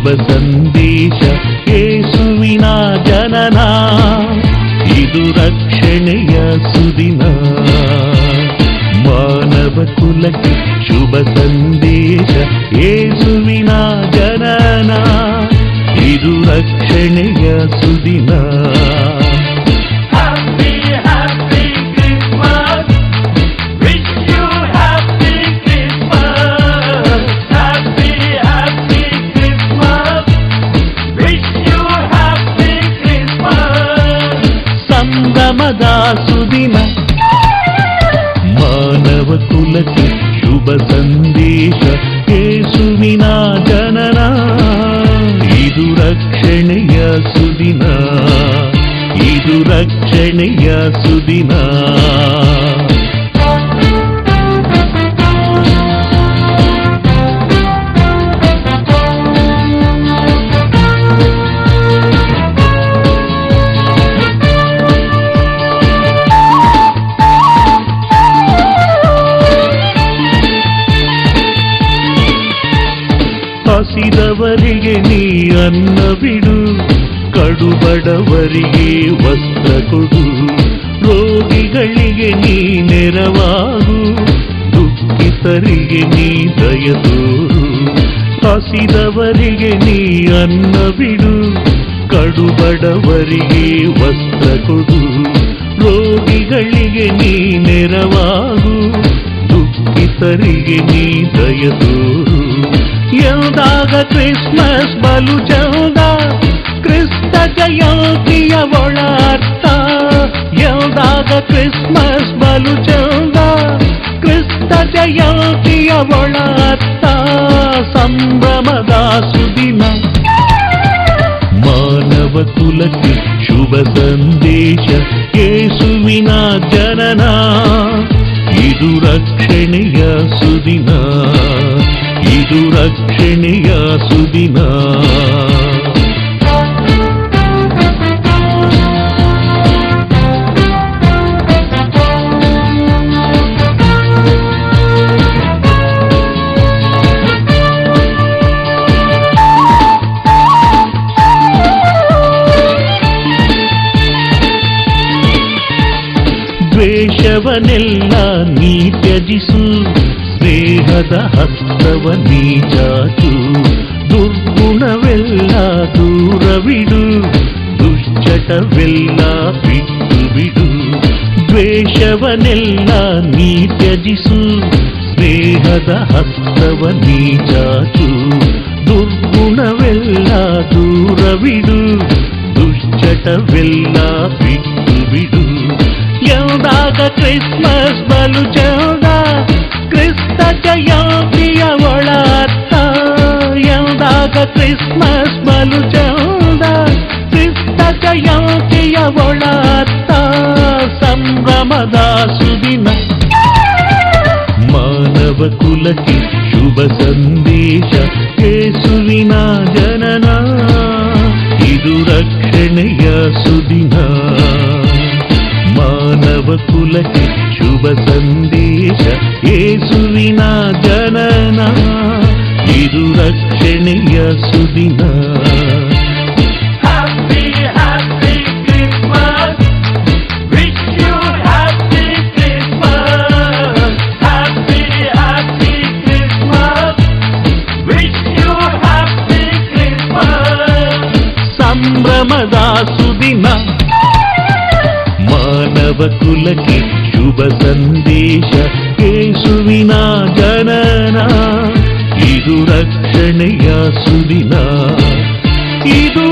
ಶುಭ ಸಂದೇಶ ಯೇಸುವಿನ ಜನನ ಇದು ರಕ್ಷಣೆಯ ಸುದಿನ ಮಾನವ ಕುಲಕ್ಕೆ ಶುಭ ಸಂದೇಶ ಯೇಸುವಿನ ಜನನ ಇದು ರಕ್ಷಣೆಯ ಸುದಿನ Happy, happy Christmas. Wish you happy Christmas. Happy, happy Christmas. Wish you happy Christmas. ಸಂಭ್ರಮದ ಸುದಿನ ಮಾನವ ಕುಲಕ್ಕೆ ಶುಭ ಸಂದೇಶ ಯೇಸುವಿನ ಜನನ ಇದು ರಕ್ಷಣೆಯ ಸುದಿನ ಇದು ರಕ್ಷಣೆಯ ಸುದಿನ ಹಸಿದವರಿಗೆ ನೀ ಅನ್ನ ಬಿಡು ಕಡುಬಡವರಿಗೆ ವಸ್ತ್ರ ಕೊಡು ರೋಗಿಗಳಿಗೆ ನೀ ನೆರವಾಗು ದುಃಖಿತರಿಗೆ ನೀ ದಯ ತೋರು ಹಸಿದವರಿಗೆ ನೀ ಅನ್ನ ಬಿಡು ಕಡುಬಡವರಿಗೆ ವಸ್ತ್ರ ಕೊಡು ರೋಗಿಗಳಿಗೆ ನೀ ನೆರವಾಗು ದುಃಖಿತರಿಗೆ ನೀ ದಯ ತೋರು ಎಂದಾಗ ಕ್ರಿಸ್ಮಸ್ ಬಲು ಚಂದ ಕ್ರಿಸ್ತ ಜಯಂತಿಯ ಒಳ ಅರ್ಥ ಎಂದಾಗ ಕ್ರಿಸ್ಮಸ್ ಬಲು ಚಂದ ಕ್ರಿಸ್ತ ಜಯಂತಿಯ ಒಳ ಅರ್ಥ ಸಂಭ್ರಮದ ಸುದಿನ ಮಾನವ ಕುಲಕ್ಕೆ ಶುಭ ಸಂದೇಶ ಯೇಸುವಿನ ಜನನ ಇದು ರಕ್ಷಣೆಯ ಸುದಿನ ಇದು ರಕ್ಷಣೆಯ ಸುದಿನ ದ್ವೇಷವನೆಲ್ಲ ನೀ ತ್ಯಜಿಸು ಸ್ನೇಹದ ಹಸ್ತವ ನೀ ಚಾಚು ದುರ್ಗುಣವೆಲ್ಲ ದೂರವಿಡು ದುಶ್ಚಟವೆಲ್ಲ ಬಿಟ್ಟು ಬಿಡು ದ್ವೇಷವನೆಲ್ಲ ನೀ ತ್ಯಜಿಸು ಸ್ನೇಹದ ಹಸ್ತವ ನೀ ಚಾಚು ದುರ್ಗುಣವೆಲ್ಲ ದೂರವಿಡು ದುಶ್ಚಟವೆಲ್ಲ ಬಿಟ್ಟು ಬಿಡು ಎಂದಾಗ ಕ್ರಿಸ್ಮಸ್ ಬಲು ಚಂದ ಕ್ರಿಸ್ತ ಜಯಂತಿಯ ಒಳ ಅರ್ಥ ಎಂದಾಗ ಕ್ರಿಸ್ಮಸ್ ಬಲು ಚಂದ ಕ್ರಿಸ್ತ ಜಯಂತಿಯ ಒಳ ಅರ್ಥ ಸಂಭ್ರಮದ ಸುದಿನ ಮಾನವ ಕುಲಕ್ಕೆ ಶುಭ ಸಂದೇಶ ಯೇಸುವಿನ ಜನನ ಇದು ರಕ್ಷಣೆಯ ಸುದಿನ ಮಾನವ ಕುಲಕ್ಕೆ ಶುಭ ಸಂದೇಶ ಯೇಸುವಿನ ಜನನ ಇದು ರಕ್ಷಣೆಯ ಸುದಿನ Happy, happy Christmas. Wish you happy Christmas. Happy, happy Christmas. Wish you happy Christmas. ಸಂಭ್ರಮದ ಸುದಿನ ಮಾನವ ಕುಲಕ್ಕೆ ಶುಭ ಸಂದೇಶ ಯೇಸುವಿನ ಜನನ ಇದು ರಕ್ಷಣೆಯ ಸುದಿನ ಇದು